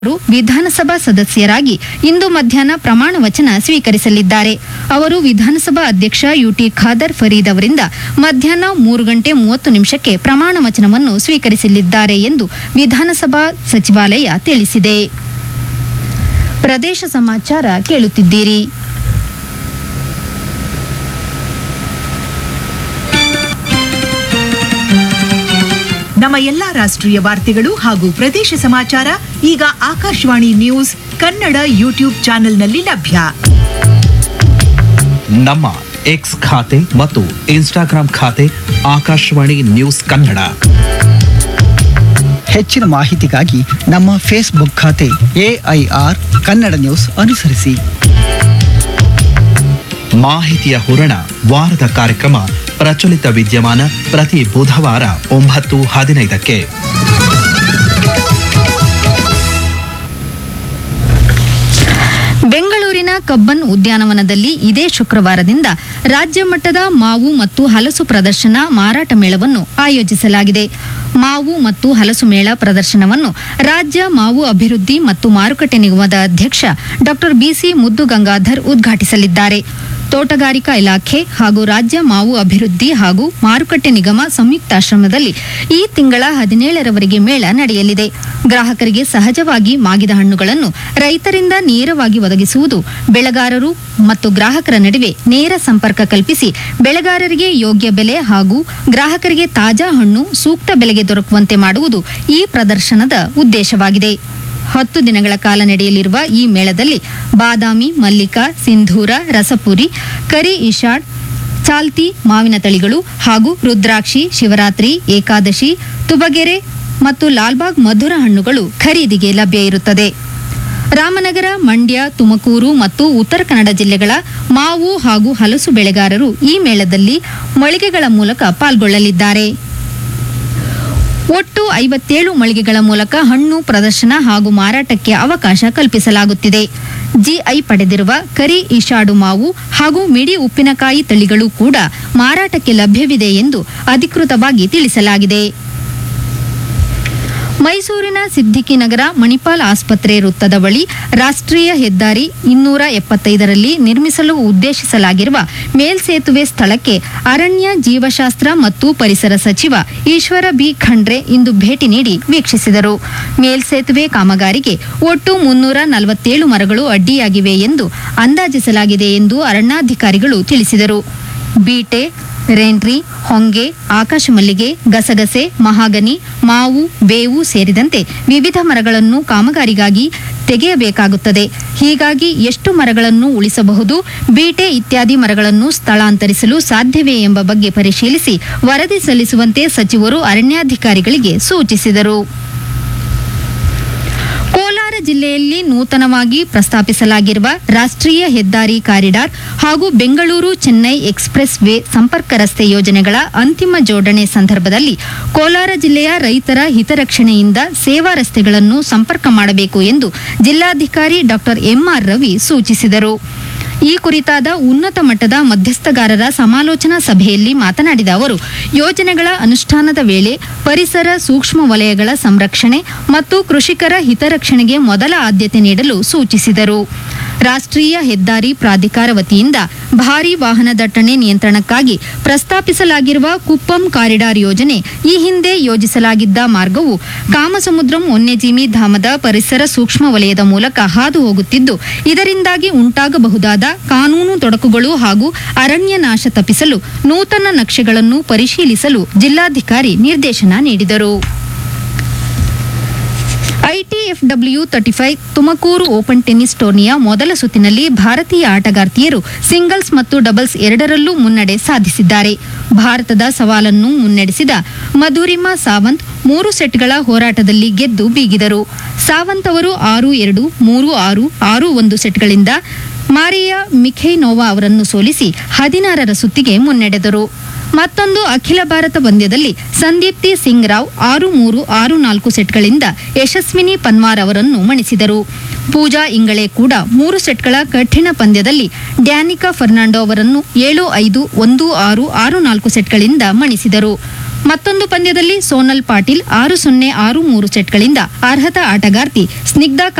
ಅವರು ವಿಧಾನಸಭಾ ಸದಸ್ಯರಾಗಿ ಇಂದು ಮಧ್ಯಾಹ್ನ ಪ್ರಮಾಣ ವಚನ ಸ್ವೀಕರಿಸಲಿದ್ದಾರೆ ಅವರು ವಿಧಾನಸಭಾ ಅಧ್ಯಕ್ಷ ಯುಟಿ ಖಾದರ್ ಫರೀದ್ ಅವರಿಂದ ಮಧ್ಯಾಹ್ನ ಮೂರು ಗಂಟೆ ಮೂವತ್ತು ನಿಮಿಷಕ್ಕೆ ಪ್ರಮಾಣ ವಚನವನ್ನು ಸ್ವೀಕರಿಸಲಿದ್ದಾರೆ ಎಂದು ವಿಧಾನಸಭಾ ಸಚಿವಾಲಯ ತಿಳಿಸಿದೆ ಪ್ರದೇಶ ಸಮಾಚಾರ ಕೇಳುತ್ತಿದ್ದೀರಿ ನಮ್ಮ ಎಲ್ಲಾ ರಾಷ್ಟ್ರೀಯ ವಾರ್ತೆಗಳು ಹಾಗೂ ಪ್ರದೇಶ ಸಮಾಚಾರ ಈಗ ಆಕಾಶವಾಣಿ ನ್ಯೂಸ್ ಕನ್ನಡ ಯೂಟ್ಯೂಬ್ ಚಾನೆಲ್ನಲ್ಲಿ ಲಭ್ಯ ನಮ್ಮ ಎಕ್ಸ್ ಖಾತೆ ಮತ್ತು ಇನ್ಸ್ಟಾಗ್ರಾಂ ಖಾತೆ ಆಕಾಶವಾಣಿ ನ್ಯೂಸ್ ಕನ್ನಡ ಹೆಚ್ಚಿನ ಮಾಹಿತಿಗಾಗಿ ನಮ್ಮ ಫೇಸ್ಬುಕ್ ಖಾತೆ ಎಐಆರ್ ಕನ್ನಡ ನ್ಯೂಸ್ ಅನುಸರಿಸಿ ಮಾಹಿತಿಯ ಹೂರಣ ವಾರದ ಕಾರ್ಯಕ್ರಮ ಪ್ರಚಲಿತ ವಿದ್ಯಮಾನ ಪ್ರತಿ ಬುಧವಾರ ಒಂಬತ್ತು ಹದಿನೈದಕ್ಕೆ ಬೆಂಗಳೂರಿನ ಕಬ್ಬನ್ ಉದ್ಯಾನವನದಲ್ಲಿ ಇದೇ ಶುಕ್ರವಾರದಿಂದ ರಾಜ್ಯ ಮಟ್ಟದ ಮಾವು ಮತ್ತು ಹಲಸು ಪ್ರದರ್ಶನ ಮಾರಾಟ ಮೇಳವನ್ನು ಆಯೋಜಿಸಲಾಗಿದೆ ಮಾವು ಮತ್ತು ಹಲಸು ಮೇಳ ಪ್ರದರ್ಶನವನ್ನು ರಾಜ್ಯ ಮಾವು ಅಭಿವೃದ್ಧಿ ಮತ್ತು ಮಾರುಕಟ್ಟೆ ನಿಗಮದ ಅಧ್ಯಕ್ಷ ಡಾಕ್ಟರ್ ಬಿಸಿ ಮುದ್ದು ಗಂಗಾಧರ್ ಉದ್ಘಾಟಿಸಲಿದ್ದಾರೆ ತೋಟಗಾರಿಕಾ ಇಲಾಖೆ ಹಾಗೂ ರಾಜ್ಯ ಮಾವು ಅಭಿವೃದ್ಧಿ ಹಾಗೂ ಮಾರುಕಟ್ಟೆ ನಿಗಮ ಸಂಯುಕ್ತಾಶ್ರಮದಲ್ಲಿ ಈ ತಿಂಗಳ ಹದಿನೇಳರವರೆಗೆ ಮೇಳ ನಡೆಯಲಿದೆ ಗ್ರಾಹಕರಿಗೆ ಸಹಜವಾಗಿ ಮಾಗಿದ ಹಣ್ಣುಗಳನ್ನು ರೈತರಿಂದ ನೇರವಾಗಿ ಒದಗಿಸುವುದು ಬೆಳೆಗಾರರು ಮತ್ತು ಗ್ರಾಹಕರ ನಡುವೆ ನೇರ ಸಂಪರ್ಕ ಕಲ್ಪಿಸಿ ಬೆಳೆಗಾರರಿಗೆ ಯೋಗ್ಯ ಬೆಲೆ ಹಾಗೂ ಗ್ರಾಹಕರಿಗೆ ತಾಜಾ ಹಣ್ಣು ಸೂಕ್ತ ಬೆಲೆಗೆ ದೊರಕುವಂತೆ ಮಾಡುವುದು ಈ ಪ್ರದರ್ಶನದ ಉದ್ದೇಶವಾಗಿದೆ ಹತ್ತು ದಿನಗಳ ಕಾಲ ನಡೆಯಲಿರುವ ಈ ಮೇಳದಲ್ಲಿ ಬಾದಾಮಿ ಮಲ್ಲಿಕಾ ಸಿಂಧೂರ ರಸಪುರಿ ಕರಿ ಇಶಾಡ್ ಚಾಲ್ತಿ ಮಾವಿನ ತಳಿಗಳು ಹಾಗೂ ರುದ್ರಾಕ್ಷಿ ಶಿವರಾತ್ರಿ ಏಕಾದಶಿ ತುಬಗೆರೆ ಮತ್ತು ಲಾಲ್ಬಾಗ್ ಮಧುರ ಹಣ್ಣುಗಳು ಖರೀದಿಗೆ ಲಭ್ಯ ಇರುತ್ತದೆ ರಾಮನಗರ ಮಂಡ್ಯ ತುಮಕೂರು ಮತ್ತು ಉತ್ತರ ಕನ್ನಡ ಜಿಲ್ಲೆಗಳ ಮಾವು ಹಾಗೂ ಹಲಸು ಬೆಳೆಗಾರರು ಈ ಮೇಳದಲ್ಲಿ ಮಳಿಗೆಗಳ ಮೂಲಕ ಪಾಲ್ಗೊಳ್ಳಲಿದ್ದಾರೆ ಒಟ್ಟು ಐವತ್ತೇಳು ಮಳಿಗೆಗಳ ಮೂಲಕ ಹಣ್ಣು ಪ್ರದರ್ಶನ ಹಾಗೂ ಮಾರಾಟಕ್ಕೆ ಅವಕಾಶ ಕಲ್ಪಿಸಲಾಗುತ್ತಿದೆ ಜಿಐ ಪಡೆದಿರುವ ಕರಿ ಇಶಾಡು ಮಾವು ಹಾಗೂ ಮಿಡಿ ಉಪ್ಪಿನಕಾಯಿ ತಳಿಗಳು ಕೂಡ ಮಾರಾಟಕ್ಕೆ ಲಭ್ಯವಿದೆ ಎಂದು ಅಧಿಕೃತವಾಗಿ ತಿಳಿಸಲಾಗಿದೆ ಮೈಸೂರಿನ ಸಿದ್ದಿಕಿ ನಗರ ಮಣಿಪಾಲ್ ಆಸ್ಪತ್ರೆ ವೃತ್ತದ ಬಳಿ ರಾಷ್ಟ್ರೀಯ ಹೆದ್ದಾರಿ ಇನ್ನೂರ ಎಪ್ಪತ್ತೈದರಲ್ಲಿ ನಿರ್ಮಿಸಲು ಉದ್ದೇಶಿಸಲಾಗಿರುವ ಮೇಲ್ಸೇತುವೆ ಸ್ಥಳಕ್ಕೆ ಅರಣ್ಯ ಜೀವಶಾಸ್ತ್ರ ಮತ್ತು ಪರಿಸರ ಸಚಿವ ಈಶ್ವರ ಬಿ ಖಂಡ್ರೆ ಇಂದು ಭೇಟಿ ನೀಡಿ ವೀಕ್ಷಿಸಿದರು ಮೇಲ್ಸೇತುವೆ ಕಾಮಗಾರಿಗೆ ಒಟ್ಟು ಮುನ್ನೂರ ನಲವತ್ತೇಳು ಮರಗಳು ಅಡ್ಡಿಯಾಗಿವೆ ಎಂದು ಅಂದಾಜಿಸಲಾಗಿದೆ ಎಂದು ಅರಣ್ಯಾಧಿಕಾರಿಗಳು ತಿಳಿಸಿದರು ಬೀಟೆ ರೇನ್ರಿ ಹೊಂಗೆ ಆಕಾಶಮಲ್ಲಿಗೆ ಗಸಗಸೆ ಮಹಾಗನಿ ಮಾವು ಬೇವು ಸೇರಿದಂತೆ ವಿವಿಧ ಮರಗಳನ್ನು ಕಾಮಗಾರಿಗಾಗಿ ತೆಗೆಯಬೇಕಾಗುತ್ತದೆ ಹೀಗಾಗಿ ಎಷ್ಟು ಮರಗಳನ್ನು ಉಳಿಸಬಹುದು ಬೀಟೆ ಇತ್ಯಾದಿ ಮರಗಳನ್ನು ಸ್ಥಳಾಂತರಿಸಲು ಸಾಧ್ಯವೇ ಎಂಬ ಬಗ್ಗೆ ಪರಿಶೀಲಿಸಿ ವರದಿ ಸಲ್ಲಿಸುವಂತೆ ಸಚಿವರು ಅರಣ್ಯಾಧಿಕಾರಿಗಳಿಗೆ ಸೂಚಿಸಿದರು ಕೋಲಾರ ಜಿಲ್ಲೆಯಲ್ಲಿ ನೂತನವಾಗಿ ಪ್ರಸ್ತಾಪಿಸಲಾಗಿರುವ ರಾಷ್ಟ್ರೀಯ ಹೆದ್ದಾರಿ ಕಾರಿಡಾರ್ ಹಾಗೂ ಬೆಂಗಳೂರು ಚೆನ್ನೈ ಎಕ್ಸ್ಪ್ರೆಸ್ ವೇ ಸಂಪರ್ಕ ರಸ್ತೆ ಯೋಜನೆಗಳ ಅಂತಿಮ ಜೋಡಣೆ ಸಂದರ್ಭದಲ್ಲಿ ಕೋಲಾರ ಜಿಲ್ಲೆಯ ರೈತರ ಹಿತರಕ್ಷಣೆಯಿಂದ ಸೇವಾ ರಸ್ತೆಗಳನ್ನು ಸಂಪರ್ಕ ಮಾಡಬೇಕು ಎಂದು ಜಿಲ್ಲಾಧಿಕಾರಿ ಡಾಕ್ಟರ್ ಎಂಆರ್ ರವಿ ಸೂಚಿಸಿದರು ಈ ಕುರಿತಾದ ಉನ್ನತ ಮಟ್ಟದ ಮಧ್ಯಸ್ಥಗಾರರ ಸಮಾಲೋಚನಾ ಸಭೆಯಲ್ಲಿ ಮಾತನಾಡಿದ ಅವರು ಯೋಜನೆಗಳ ಅನುಷ್ಠಾನದ ವೇಳೆ ಪರಿಸರ ಸೂಕ್ಷ್ಮ ವಲಯಗಳ ಸಂರಕ್ಷಣೆ ಮತ್ತು ಕೃಷಿಕರ ಹಿತರಕ್ಷಣೆಗೆ ಮೊದಲ ಆದ್ಯತೆ ನೀಡಲು ಸೂಚಿಸಿದರು ರಾಷ್ಟ್ರೀಯ ಹೆದ್ದಾರಿ ಪ್ರಾಧಿಕಾರ ವತಿಯಿಂದ ಭಾರೀ ವಾಹನ ದಟ್ಟಣೆ ನಿಯಂತ್ರಣಕ್ಕಾಗಿ ಪ್ರಸ್ತಾಪಿಸಲಾಗಿರುವ ಕುಪ್ಪಂ ಕಾರಿಡಾರ್ ಯೋಜನೆ ಈ ಹಿಂದೆ ಯೋಜಿಸಲಾಗಿದ್ದ ಮಾರ್ಗವು ಕಾಮಸಮುದ್ರಂ ವನ್ಯಜೀವಿ ಧಾಮದ ಪರಿಸರ ಸೂಕ್ಷ್ಮ ವಲಯದ ಮೂಲಕ ಹಾದು ಹೋಗುತ್ತಿದ್ದು ಇದರಿಂದಾಗಿ ಉಂಟಾಗಬಹುದಾದ ಕಾನೂನು ತೊಡಕುಗಳು ಹಾಗೂ ಅರಣ್ಯ ನಾಶ ತಪ್ಪಿಸಲು ನೂತನ ನಕ್ಷೆಗಳನ್ನು ಪರಿಶೀಲಿಸಲು ಜಿಲ್ಲಾಧಿಕಾರಿ ನಿರ್ದೇಶನ ನೀಡಿದರು ITFW thirty five Tumakuru open tennis ಟೂರ್ನಿಯ ಮೊದಲ ಸುತ್ತಿನಲ್ಲಿ ಭಾರತೀಯ ಆಟಗಾರ್ತಿಯರು ಸಿಂಗಲ್ಸ್ ಮತ್ತು ಡಬಲ್ಸ್ ಎರಡರಲ್ಲೂ ಮುನ್ನಡೆ ಸಾಧಿಸಿದ್ದಾರೆ ಭಾರತದ ಸವಾಲನ್ನು ಮುನ್ನಡೆಸಿದ ಮಧುರಿಮಾ ಸಾವಂತ್ ಮೂರು ಸೆಟ್ಗಳ ಹೋರಾಟದಲ್ಲಿ ಗೆದ್ದು ಬೀಗಿದರು ಸಾವಂತ್ ಅವರು ಆರು ಎರಡು ಮೂರು ಆರು ಆರು ಒಂದು ಸೆಟ್ಗಳಿಂದ ಮಾರಿಯಾ ಮಿಖೈನೋವಾ ಅವರನ್ನು ಸೋಲಿಸಿ ಹದಿನಾರರ ಸುತ್ತಿಗೆ ಮುನ್ನಡೆದರು ಮತ್ತೊಂದು ಅಖಿಲ ಭಾರತ ಪಂದ್ಯದಲ್ಲಿ ಸಂದೀಪ್ತಿ ಸಿಂಗ್ ರಾವ್ ಆರು ಮೂರು ಆರು ನಾಲ್ಕು ಸೆಟ್ಗಳಿಂದ ಯಶಸ್ವಿನಿ ಪನ್ವಾರ್ ಅವರನ್ನು ಮಣಿಸಿದರು ಪೂಜಾ ಇಂಗಳೆ ಕೂಡ ಮೂರು ಸೆಟ್ಗಳ ಕಠಿಣ ಪಂದ್ಯದಲ್ಲಿ ಡ್ಯಾನಿಕಾ ಫರ್ನಾಂಡೋ ಅವರನ್ನು ಏಳು ಐದು ಒಂದು ಆರು ಆರು ನಾಲ್ಕು ಸೆಟ್ಗಳಿಂದ ಮಣಿಸಿದರು ಮತ್ತೊಂದು ಪಂದ್ಯದಲ್ಲಿ ಸೋನಲ್ ಪಾಟೀಲ್ ಆರು ಸೊನ್ನೆ ಆರು ಮೂರು ಸೆಟ್ಗಳಿಂದ ಅರ್ಹತಾ ಆಟಗಾರ್ತಿ ಸ್ನಿಗ್ಧಾ